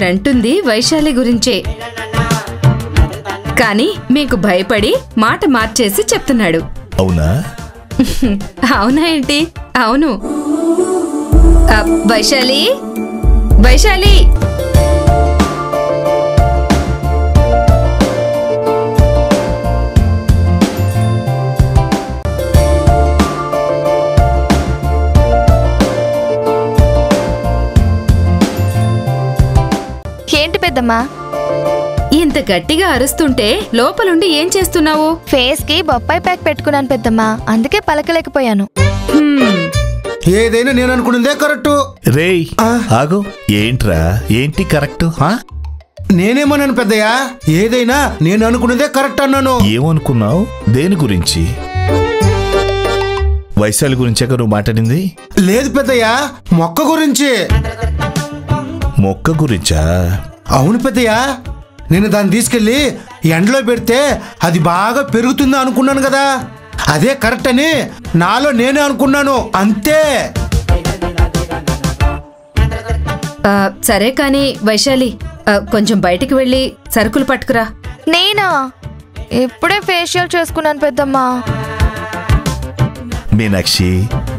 వాడంటుంది వైశాలి గురించే కానీ మీకు భయపడి మాట మార్చేసి చెప్తున్నాడు అవునా అవునా ఏంటి అవును ఆ, వైశాలి వైశాలి ఏంటి పెద్దమ్మా ఇంత గట్టిగా అరుస్తుంటే లోపలుండి ఏం చేస్తున్నావు ఫేస్ కి బొప్పాయి ప్యాక్ పెట్టుకున్నాను పెద్దమ్మా అందుకే పలకలేకపోయాను హ్మ్, ఏదైనా నేను అనుకున్నదే కరెక్ట్ రేయ్ ఆగు ఏంట్రా ఏంటి కరెక్ట్ హా నేనేమన్నాను పెద్దయ్యా ఏదైనా నేను అనుకున్నదే కరెక్ట్ అన్నాను ఏమనుకున్నావు దేని గురించి వైశాలి గురించాక నువ్వు మాట్లాడింది లేదు పెద్దయ్యా మొక్క గురించి మొక్క గురించా అవును పెద్దయ్యా నేను దాన్ని తీసుకెళ్లి ఎండలో పెడితే అది బాగా పెరుగుతుంది అనుకున్నాను కదా అదే కరెక్ట్ అని నాలో నేనే అనుకున్నాను అంతే ఆ, సరే కానీ వైశాలి ఆ, కొంచెం బయటికి వెళ్ళి సరుకులు పట్టుకురా నేనా ఇప్పుడే ఫేషియల్ చేసుకున్నాను పెద్దమ్మా మీనాక్షి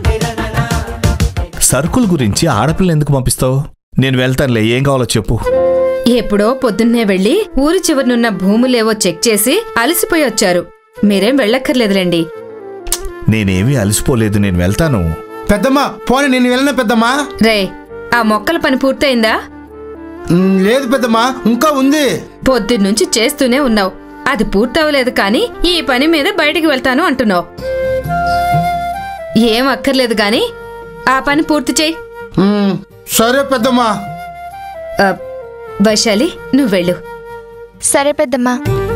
సరుకుల గురించి ఆడపిల్ల ఎందుకు పంపిస్తావు నేను వెళ్తానులే ఏం కావాలో చెప్పు ఎప్పుడో పొద్దున్నే వెళ్ళి ఊరి చివరనున్న భూములేవో చెక్ చేసి అలసిపోయి వచ్చారు మీరేం వెళ్ళక్కర్లేదులేండి నేనేమీ అలసిపోలేదు నేను వెళ్తాను పెద్దమ్మా పోనీ నేను వెళ్ళిన పెద్దమ్మా రే ఆ మొక్కల పని పూర్తయిందా "ఉమ్, లేదు పెద్దమ్మా ఇంకా ఉంది పొద్దున్నుంచి చేస్తూనే ఉన్నావు అది పూర్తవలేదు కానీ ఈ పని మీద బయటికి వెళ్తాను అంటున్నావు ఏం అక్కర్లేదు గాని ఆ పని పూర్తి చేయి "ఉమ్, సరే పెద్దమ్మా ఆ, వైశాలి నువ్వు వెళ్ళు సరే పెద్దమ్మా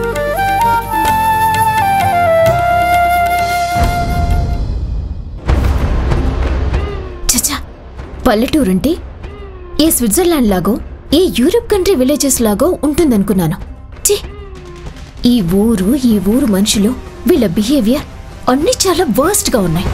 చచా పల్లెటూరంటే ఏ స్విట్జర్లాండ్ లాగో ఏ యూరోప్ కంట్రీ విలేజెస్ లాగో ఉంటుందనుకున్నాను ఛీ ఈ ఊరు ఈ ఊరు మనుషులు వీళ్ళ బిహేవియర్ అన్నీ చాలా వర్స్ట్ గా ఉన్నాయి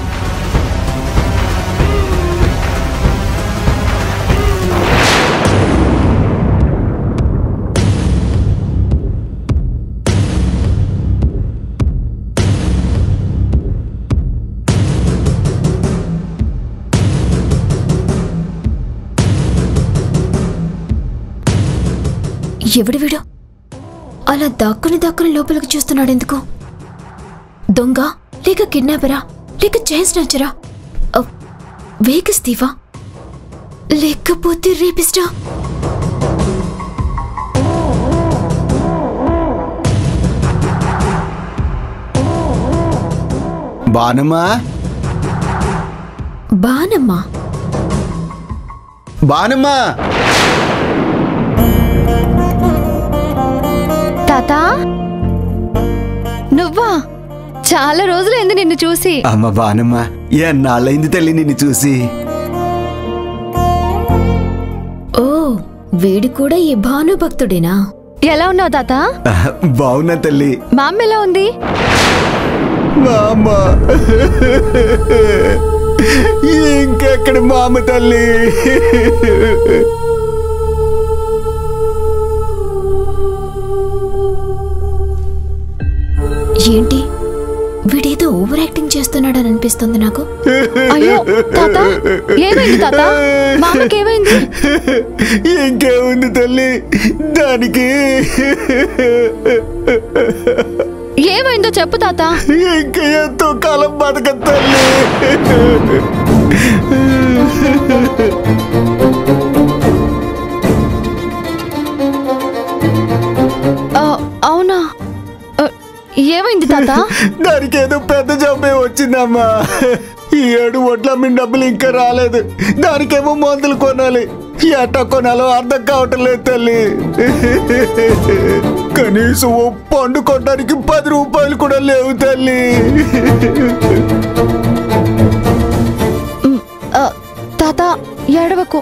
ఎవడు వీడు అలా దాక్కుని దాక్కుని లోపలికి చూస్తున్నాడు ఎందుకు దొంగ లేక కిడ్నాపరా లేక చైన్ స్నాచరా వేగస్ తీవా లేకపోతే రేపిస్టా బానమ్మా బానమ్మా బానమ్మా తాతా నువ్వా చాలా రోజులైంది నిన్ను చూసి అమ్మ బానమ్మ ఎన్నాళ్ళైంది తల్లి నిన్ను చూసి ఓ వీడు కూడా ఈ భానుభక్తుడేనా ఎలా ఉన్నావు తాత ఆహ్, బాగున్నా తల్లి మా అమ్మ ఎలా ఉంది మా అమ్మ ఇంకెక్కడ మా అమ్మ తల్లి ఏంటి వీడేదో ఓవర్ యాక్టింగ్ చేస్తున్నాడని అనిపిస్తుంది నాకు అయ్యో తాత ఏమైంది తాత మా అమ్మకి ఏమైంది ఇంకేముంది తల్లి దానికి ఏమైందో చెప్పు తాత ఇంకా ఎంతో కాలం బతక తల్లి ఆ, అవునా ఆ, ఏమైంది తాత దానికి ఏదో పెద్ద జబ్బే వచ్చిందమ్మా ఈ ఏడు ఒట్ల మీ డబ్బులు ఇంకా రాలేదు దానికేమో మందులు కొనాలి ఎట్టా కొనాలో అర్థం కావటం లేదు తల్లి కనీసం ఓ పండు కొట్టడానికి పది రూపాయలు కూడా లేవు తల్లి ఆ, తాత ఏడవకు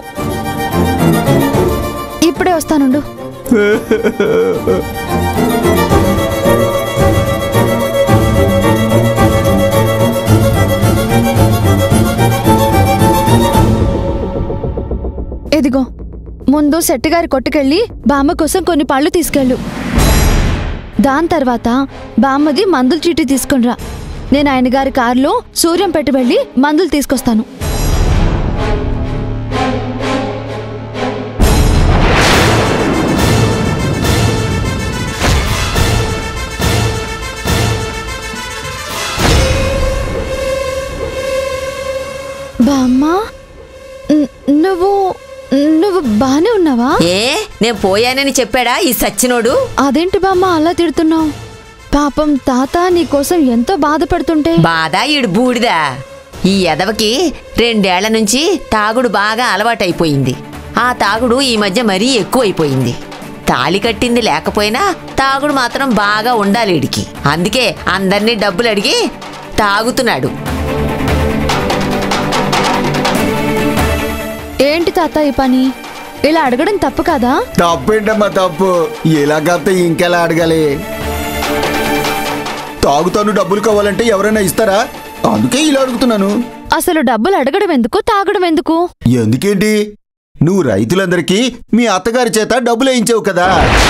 ఇప్పుడే వస్తానుండు ఇదిగో ముందు నువ్వు శెట్టిగారి కొట్టుకెళ్ళి బామ్మ కోసం కొన్ని పళ్ళు తీసుకెళ్ళు దాని తర్వాత బామ్మది మందుల చీటీ తీసుకునిరా నేను ఆయన గారి కారులో సూర్యం పెట్టి వెళ్ళి మందులు తీసుకొస్తాను బామ్మ న్- నువ్వు నువ్వు బానే ఉన్నావా ఏ నేను పోయానని చెప్పాడా ఈ సచ్చినోడు అదేంటి బామ్మ అలా తిడుతున్నావు పాపం తాత నీకోసం ఎంతో బాధపడుతుంటే బాధ ఈడు బూడిదా ఈ ఎదవకి రెండేళ్ల నుంచి తాగుడు బాగా అలవాటైపోయింది ఆ తాగుడు ఈ మధ్య మరీ ఎక్కువైపోయింది తాళి కట్టింది లేకపోయినా తాగుడు మాత్రం బాగా ఉండాలి ఈడికి అందుకే అందరినీ డబ్బులు అడిగి తాగుతున్నాడు ఏంటి తాత ఈ పని ఇలా అడగడం తప్పు కదా తప్పేంటమ్మా తప్పు ఇలాగైతే ఇంకెలా అడగాలి తాగుతాను డబ్బులు కావాలంటే ఎవరైనా ఇస్తారా అందుకే ఇలా అడుగుతున్నాను అసలు డబ్బులు అడగడం ఎందుకు తాగడం ఎందుకు ఎందుకేంటి నువ్వు రైతులందరికీ మీ అత్తగారి చేత డబ్బులు వేయించావు కదా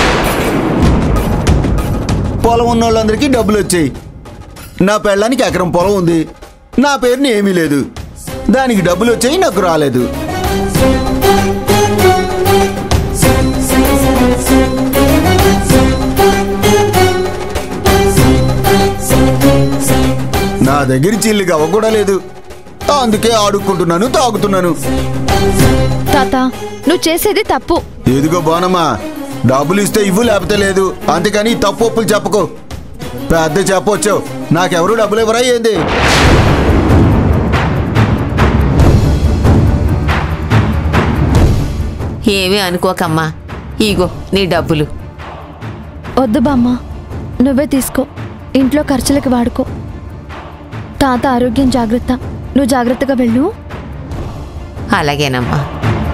పొలం ఉన్న వాళ్ళందరికీ డబ్బులు వచ్చాయి నా పెళ్ళానికి ఎకరం పొలం ఉంది నా పేరుని ఏమీ లేదు దానికి డబ్బులు వచ్చాయి నాకు రాలేదు నా దగ్గర చిల్లిగా కూడా లేదు అందుకే ఆడుకుంటున్నాను తాగుతున్నాను తాత నువ్వు చేసేది తప్పు ఎదుగో బానమ్మా డబ్బులు ఇస్తే ఇవ్వు లేకపోతే లేదు అంతేకాని తప్పు ఒప్పులు చెప్పకు పెద్ద చెప్పొచ్చు నాకెవరు డబ్బులు ఇవ్వరా ఏంది ఏమీ అనుకోకమ్మా ఇగో నీ డబ్బులు వద్దు బామ్మ నువ్వే తీసుకో ఇంట్లో ఖర్చులకి వాడుకో తాత ఆరోగ్యం జాగ్రత్త నువ్వు జాగ్రత్తగా వెళ్ళు అలాగేనమ్మా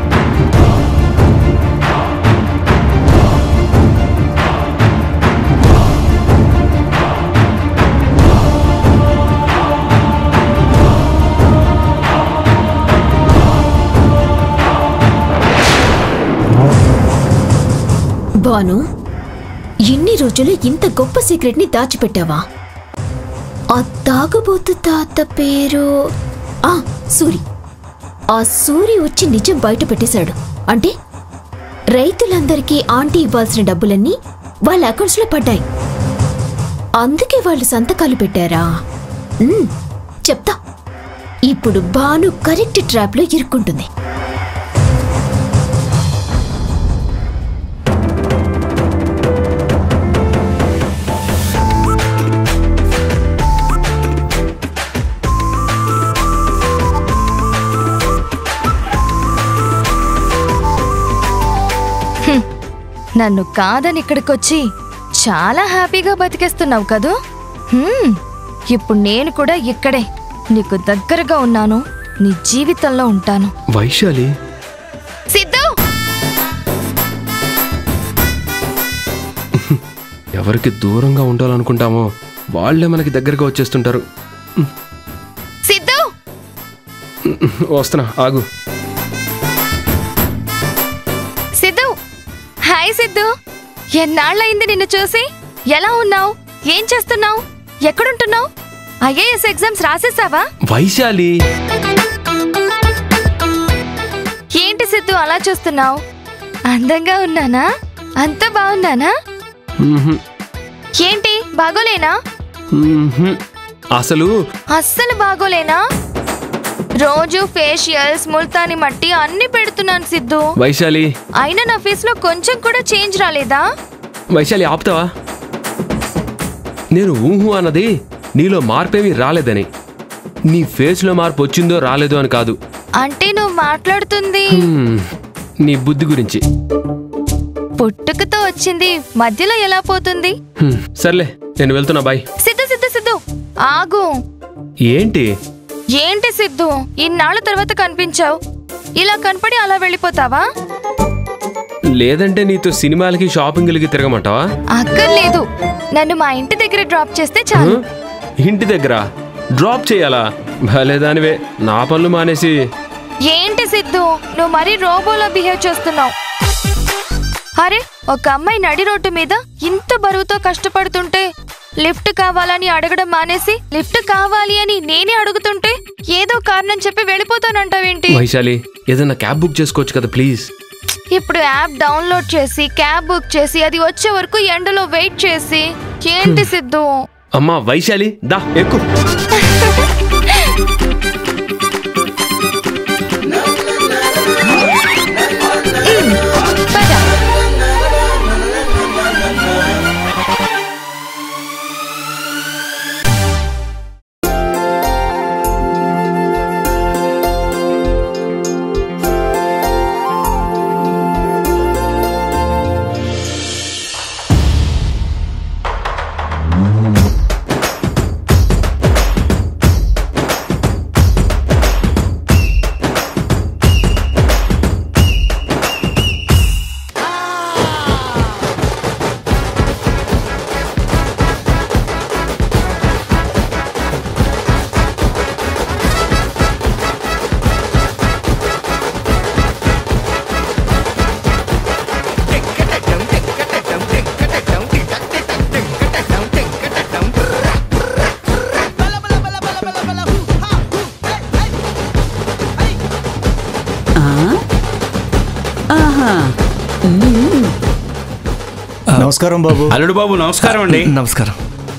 బాను ఎన్ని రోజులు ఇంత గొప్ప సీక్రెట్ ని దాచిపెట్టావా ఆ తాగుబోతు తాత పేరు ఆ సూరి ఆ సూరి వచ్చి నిజం బయట పెట్టేశాడు అంటే రైతులందరికీ ఆంటీ ఇవ్వాల్సిన డబ్బులన్నీ వాళ్ళ అకౌంట్స్ లో పడ్డాయి అందుకే వాళ్ళు సంతకాలు పెట్టారా ఉమ్, చెప్తా ఇప్పుడు బాను కరెక్ట్ ట్రాప్ లో ఇరుక్కుంటుంది నన్ను కాదని ఇక్కడికొచ్చి చాలా హ్యాపీగా బతికేస్తున్నావు కదూ హ్మ్, ఇప్పుడు నేను కూడా ఇక్కడే నీకు దగ్గరగా ఉన్నాను నీ జీవితంలో ఉంటాను వైశాలి సిద్ధు ఎవరికి దూరంగా ఉండాలనుకుంటామో వాళ్ళే మనకి దగ్గరగా వచ్చేస్తుంటారు సిద్ధు వస్తున్నా ఆగు సిద్ధు హాయ్ సిద్ధు ఎన్నాళ్ళయింది నిన్ను చూసి ఎలా ఉన్నావు ఏం చేస్తున్నావు ఎక్కడుంటున్నావు ఐఏఎస్ ఎగ్జామ్స్ రాసేసావా వైశాలి ఏంటి సిద్ధు అలా చూస్తున్నావు అందంగా ఉన్నానా అంత బాగున్నానా మ్మ్హ్. ఏంటి బాగోలేనా మ్మ్హ్. అసలు అస్సలు బాగోలేనా రోజు ఫేషియల్స్ ముల్తాని మట్టి అన్ని పెడుతున్నాను సిద్ధు వైశాలి అయినా నా ఫేస్ లో కొంచెం కూడా చేంజ్ రాలేదా వైశాలి ఆపుతావా నేను ఊహు అన్నది నీలో మార్పేమీ రాలేదని నీ ఫేస్లో మార్పు వచ్చిందో రాలేదో అని కాదు అంటే నువ్వు మాట్లాడుతుంది హ్మ్. నీ బుద్ధి గురించి పుట్టుకతో వచ్చింది మధ్యలో ఎలా పోతుంది హ్మ్. సర్లే నేను వెళ్తున్నా బాయ్ సిద్ధు సిద్ధు సిద్ధు ఆగు ఏంటి ఏంటి సిద్ధు ఇన్నాళ్ళ తర్వాత కనిపించావు ఇలా కనపడి అలా వెళ్ళిపోతావా లేదంటే నీతో సినిమాలకి షాపింగ్లకి తిరగమంటావా అక్కర్లేదు నన్ను మా ఇంటి దగ్గర డ్రాప్ చేస్తే చాలు హ్మ్? ఇంటి దగ్గర డ్రాప్ చేయాలా భలే దానివే నా పనులు మానేసి ఏంటి సిద్ధు నువ్వు మరీ రోబోలా బిహేవ్ చేస్తున్నావు అరే ఒక అమ్మాయి నడి రోడ్డు మీద ఇంత బరువుతో కష్టపడుతుంటే లిఫ్ట్ కావాలని అడగడం మానేసి లిఫ్ట్ కావాలి అని నేనే అడుగుతుంటే ఏదో కారణం చెప్పి వెళ్ళిపోతానంటావేంటి వైశాలి ఏదైనా క్యాబ్ బుక్ చేసుకోవచ్చు కదా ప్లీజ్ ఇప్పుడు యాప్ డౌన్లోడ్ చేసి క్యాబ్ బుక్ చేసి అది వచ్చే వరకు ఎండలో వెయిట్ చేసి ఏంటి సిద్ధు అమ్మా వైశాలి దా ఎక్కు పద. నమస్కారం బాబు అల్లుడు బాబు నమస్కారం అండి నమస్కారం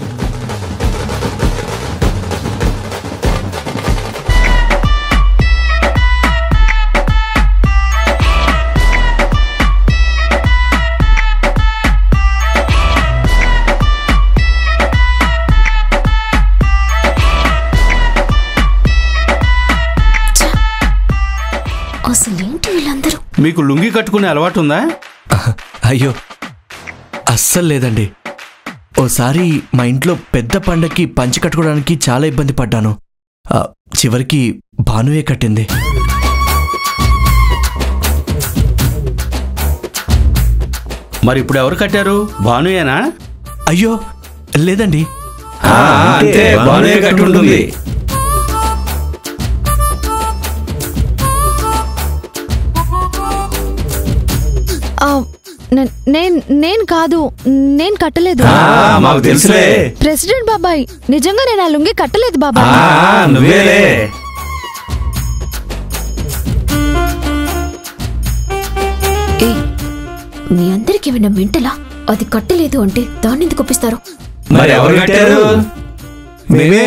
అసలేంటి వీళ్ళందరూ మీకు లుంగి కట్టుకునే అలవాటు ఉందా అయ్యో అస్సలు లేదండి ఓసారి మా ఇంట్లో పెద్ద పండక్కి పంచి కట్టుకోవడానికి చాలా ఇబ్బంది పడ్డాను ఆ, చివరికి భానువే కట్టింది మరి ఇప్పుడు ఎవరు కట్టారు భానుయేనా అయ్యో లేదండి అంతే భానుయే కట్టుంటుంది నేను నేను కాదు నేను కట్టలేదు మాకు తెలుసులే ప్రెసిడెంట్ బాబాయ్ నిజంగా నేను ఆ లుంగి కట్టలేదు బాబాయ్ నువ్వేలే ఏయ్ మీ అందరికి ఏమైనా మెంటలా అది కట్టలేదు అంటే దాన్ని ఎందుకు ఒప్పిస్తారు మరి ఎవరు కట్టారు మేమే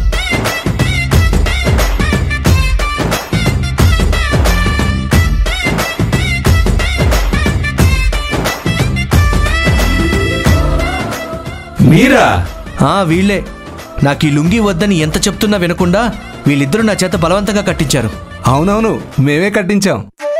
మీరా ఆ వీళ్ళే నాకు ఈ లుంగి వద్దని ఎంత చెప్తున్నా వినకుండా వీళ్ళిద్దరూ నా చేత బలవంతంగా కట్టించారు అవునవును మేమే కట్టించాం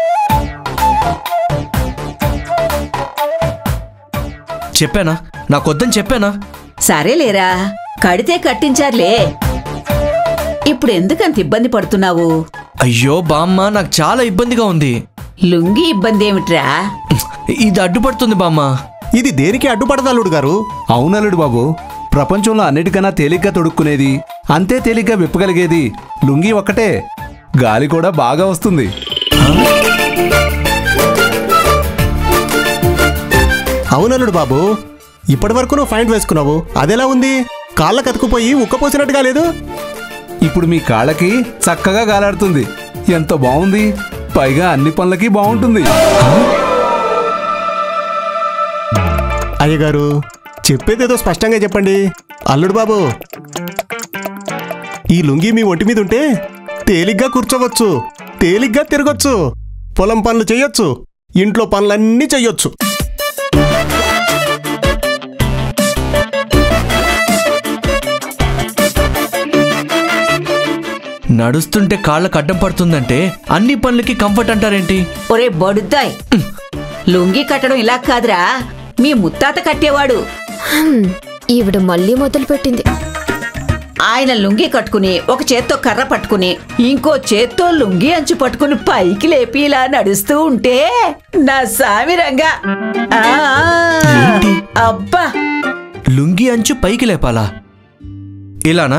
చెప్పానా నాకొద్దని చెప్పానా సరేలేరా కడితే కట్టించారులే ఇప్పుడు ఎందుకంత ఇబ్బంది పడుతున్నావు అయ్యో బామ్మ నాకు చాలా ఇబ్బందిగా ఉంది లుంగి ఇబ్బంది ఏమిట్రా ఇది అడ్డుపడుతుంది బామ్మ ఇది దేనికి అడ్డుపడదు అల్లుడు గారు అవును అల్లుడు బాబు ప్రపంచంలో అన్నిటికన్నా తేలిగ్గా తొడుక్కునేది అంతే తేలిగ్గా విప్పగలిగేది లుంగీ ఒక్కటే గాలి కూడా బాగా వస్తుంది అవునల్లుడు బాబు ఇప్పటి వరకు నువ్వు ఫైండ్ వేసుకున్నావు అదెలా ఉంది కాళ్ళ కతుకుపోయి ఉక్కపోసినట్టుగా లేదు ఇప్పుడు మీ కాళ్ళకి చక్కగా గాలాడుతుంది ఎంత బాగుంది పైగా అన్ని పనులకి బాగుంటుంది అయ్యగారు చెప్పేదేదో స్పష్టంగా చెప్పండి అల్లుడు బాబు ఈ లుంగీ మీ ఒంటి మీద ఉంటే తేలిగ్గా కూర్చోవచ్చు తేలిగ్గా తిరగొచ్చు పొలం పనులు చేయొచ్చు ఇంట్లో పనులన్నీ చెయ్యొచ్చు నడుస్తుంటే కాళ్ళకు అడ్డం పడుతుందంటే అన్ని పనులకి కంఫర్ట్ అంటారేంటి ఒరే బడుద్దాయ్ లుంగి కట్టడం ఇలా కాదురా మీ ముత్తాత కట్టేవాడు హ్మ్, ఈవిడ మళ్ళీ మొదలు పెట్టింది ఆయన లుంగి కట్టుకుని ఒక చేత్తో కర్ర పట్టుకుని ఇంకో చేత్తో లుంగి అంచు పట్టుకుని పైకి లేపి ఇలా నడుస్తూ ఉంటే నా సామిరంగా ఆ, అబ్బా లుంగి అంచు పైకి లేపాలా ఇలానా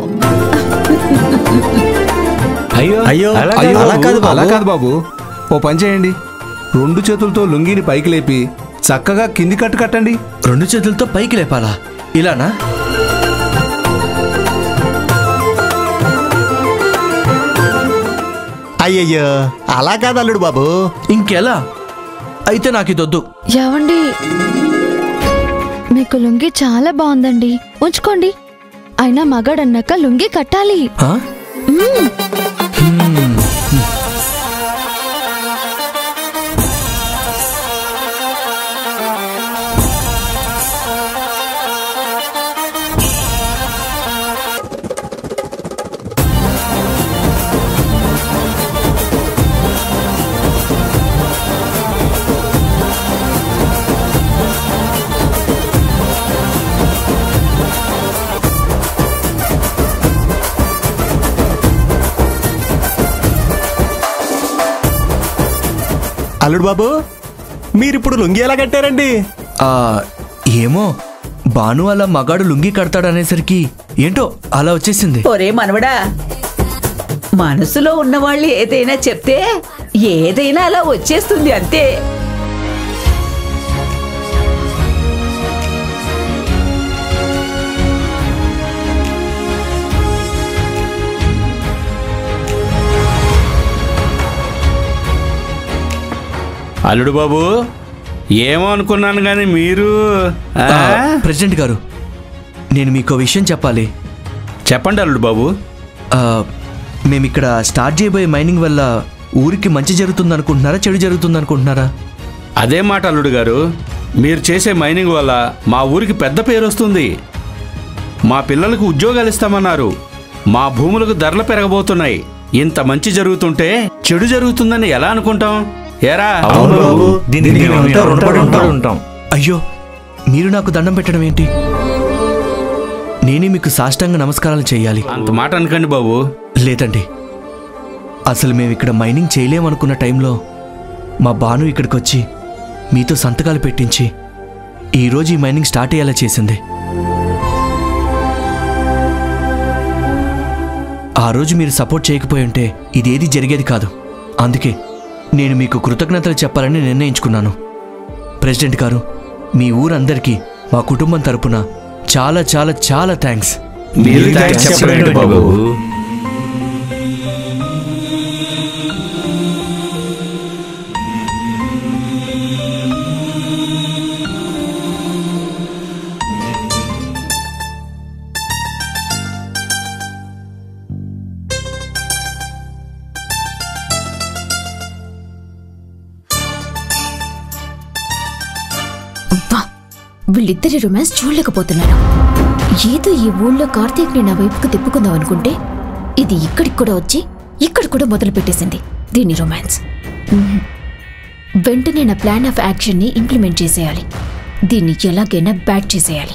అయ్యో అయ్యో అలా కాదు అలా కాదు బాబు ఓ పని చేయండి రెండు చేతులతో లుంగీని పైకి లేపి చక్కగా కింది కట్టు కట్టండి రెండు చేతులతో పైకి లేపాలా ఇలానా అయ్యయ్యో అలా కాదు అల్లుడు బాబు ఇంకెలా అయితే నాకు ఇదొద్దు ఏవండి మీకు లుంగి చాలా బాగుందండి ఉంచుకోండి అయినా మగాడన్నాక లుంగి కట్టాలి ఆ? అల్లుడు బాబు మీరిప్పుడు లుంగి ఎలా కట్టారండి ఆ, ఏమో భాను అలా మగాడు లుంగి కడతాడనేసరికి ఏంటో అలా వచ్చేసింది ఒరే మనవడా మనసులో ఉన్నవాళ్ళు ఏదైనా చెప్తే ఏదైనా అలా వచ్చేస్తుంది అంతే అల్లుడు బాబు ఏమో అనుకున్నాను కానీ మీరు ఆ? ఆ, ప్రెసిడెంట్ గారు నేను మీకు విషయం చెప్పాలి చెప్పండి అల్లుడు బాబు ఆ, మేము ఇక్కడ స్టార్ట్ చేయబోయే మైనింగ్ వల్ల ఊరికి మంచి జరుగుతుంది అనుకుంటున్నారా చెడు జరుగుతుంది అనుకుంటున్నారా అదే మాట అల్లుడు గారు మీరు చేసే మైనింగ్ వల్ల మా ఊరికి పెద్ద పేరు వస్తుంది మా పిల్లలకు ఉద్యోగాలు ఇస్తామన్నారు మా భూములకు ధరలు పెరగబోతున్నాయి ఇంత మంచి జరుగుతుంటే చెడు జరుగుతుందని ఎలా అనుకుంటాం ఏరా ఉంటాం అయ్యో మీరు నాకు దండం పెట్టడం ఏంటి నేనే మీకు సాష్టాంగ నమస్కారాలు చేయాలి అంత మాట అనకండి బాబు లేదండి అసలు మేము ఇక్కడ మైనింగ్ చేయలేమనుకున్న టైంలో మా బాను ఇక్కడికి వచ్చి మీతో సంతకాలు పెట్టించి ఈరోజు ఈ మైనింగ్ స్టార్ట్ అయ్యేలా చేసింది ఆ రోజు మీరు సపోర్ట్ చేయకపోయి ఉంటే ఇదేది జరిగేది కాదు అందుకే నేను మీకు కృతజ్ఞతలు చెప్పాలని నిర్ణయించుకున్నాను ప్రెసిడెంట్ గారు మీ ఊరందరికీ మా కుటుంబం తరపున చాలా చాలా చాలా థ్యాంక్స్ మీరు థాంక్స్ చెప్పండి బాబు అబ్బా వీళ్ళిద్దరి రొమాన్స్ చూడలేకపోతున్నాను ఏదో ఈ ఊళ్ళో కార్తీక్ని నా వైపుకు తిప్పుకుందాం అనుకుంటే ఇది ఇక్కడికి కూడా వచ్చి ఇక్కడ కూడా మొదలు పెట్టేసింది దీని రొమాన్స్ మ్మ్. వెంటనే నా ప్లాన్ ఆఫ్ యాక్షన్ని ఇంప్లిమెంట్ చేసేయాలి దీన్ని ఎలాగైనా బ్యాట్ చేసేయాలి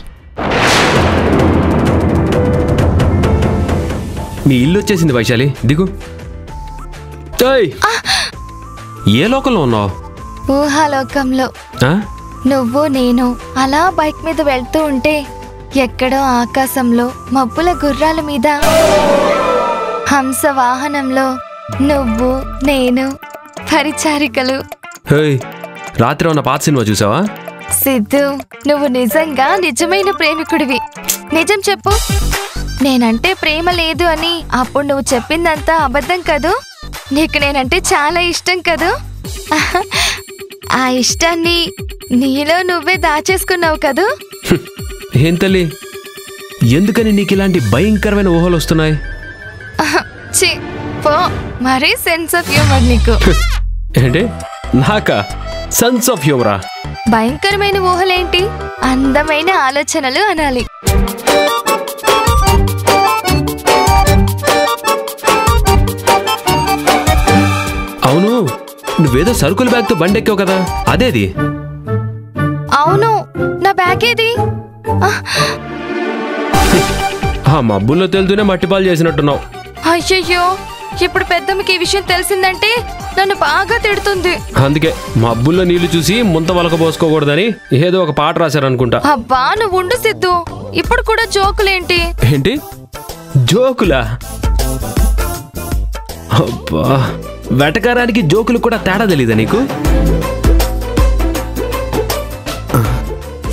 మీ ఇల్లు వచ్చేసింది వైశాలి దిగు ఏయ్! ఏ లోకంలో ఉన్నావు ఊహాలోకంలో నువ్వు నేను అలా బైక్ మీద వెళ్తూ ఉంటే ఎక్కడో ఆకాశంలో మబ్బుల గుర్రాల మీద హంస వాహనంలో నువ్వు నేను పరిచారికలు హేయ్ రాత్రి ఉన్న పాత సినిమా చూసావా సిద్ధు నువ్వు నిజంగా నిజమైన ప్రేమికుడివి నిజం చెప్పు నేనంటే ప్రేమ లేదు అని అప్పుడు నువ్వు చెప్పిందంతా అబద్ధం కదూ నీకు నేనంటే చాలా ఇష్టం కదూ ఆ ఇష్టాన్ని నీలో నువ్వే దాచేసుకున్నావు కదూ ఏం తల్లి ఎందుకని నీకు ఇలాంటి భయంకరమైన ఊహలు వస్తున్నాయి చి పో మరీ సెన్స్ ఆఫ్ హ్యూమర్ నీకు ఏంటి నాకా సన్స్ ఆఫ్ హ్యూమరా భయంకరమైన ఊహలేంటి అందమైన ఆలోచనలు అనాలి అవును నువ్వేదో సరుకుల బ్యాగ్తో బండెక్కావు కదా అదేది అవును నా బ్యాగ్ ఏది ఆహ్, ఆ మబ్బుల్లో తెలుతూనే మట్టిపాలు చేసినట్టున్నావు అయ్యయ్యో ఇప్పుడు పెద్దమ్మకి ఈ విషయం తెలిసిందంటే నన్ను బాగా తిడుతుంది అందుకే మబ్బుల్లో నీళ్లు చూసి ముంత వలక పోసుకోకూడదని ఏదో ఒక పాట రాశారనుకుంటా అబ్బా నువ్వు ఉండు సిద్ధు ఇప్పుడు కూడా జోకులేంటి ఏంటి జోకులా అబ్బా వెటకారానికి జోకులు కూడా తేడా తెలీదా నీకు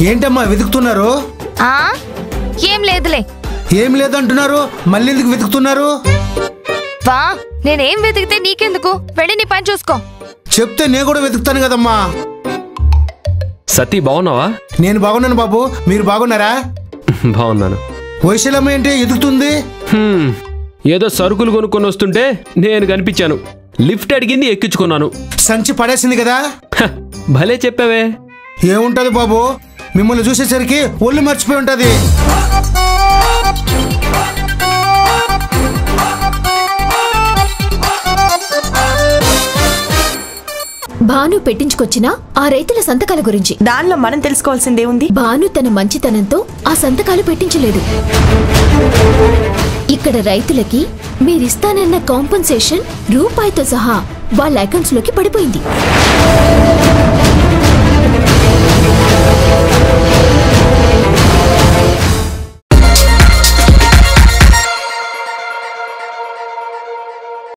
ఏంటమ్మా వెతుకుతున్నారు ఆ ఏం లేదులే ఏం లేదంటున్నారు మళ్ళీ ఎందుకు వెతుకుతున్నారు వా నేనేం వెతికితే నీకెందుకు వెళ్ళి నీ పని చూసుకో చెప్తే నేను కూడా వెతుకుతాను కదమ్మా సతీ బాగున్నావా నేను బాగున్నాను బాబు మీరు బాగున్నారా బాగున్నాను వైశల్యమ్మ ఏంటి ఎదుగుతుంది హ్మ్, ఏదో సరుకులు కొనుక్కొని వస్తుంటే నేను కనిపించాను లిఫ్ట్ అడిగింది ఎక్కించుకున్నాను సంచి పడేసింది కదా హ, భలే చెప్పావే ఏముంటది బాబు మిమ్మల్ని చూసేసరికి ఒళ్ళు మర్చిపోయి ఉంటది భాను పెట్టించుకొచ్చిన ఆ రైతుల సంతకాల గురించి దానిలో మనం తెలుసుకోవాల్సిందే ఉంది భాను తన మంచితనంతో ఆ సంతకాలు పెట్టించలేదు ఇక్కడ రైతులకి మీరిస్తానన్న కాంపన్సేషన్ రూపాయితో సహా వాళ్ళ అకౌంట్స్ లోకి పడిపోయింది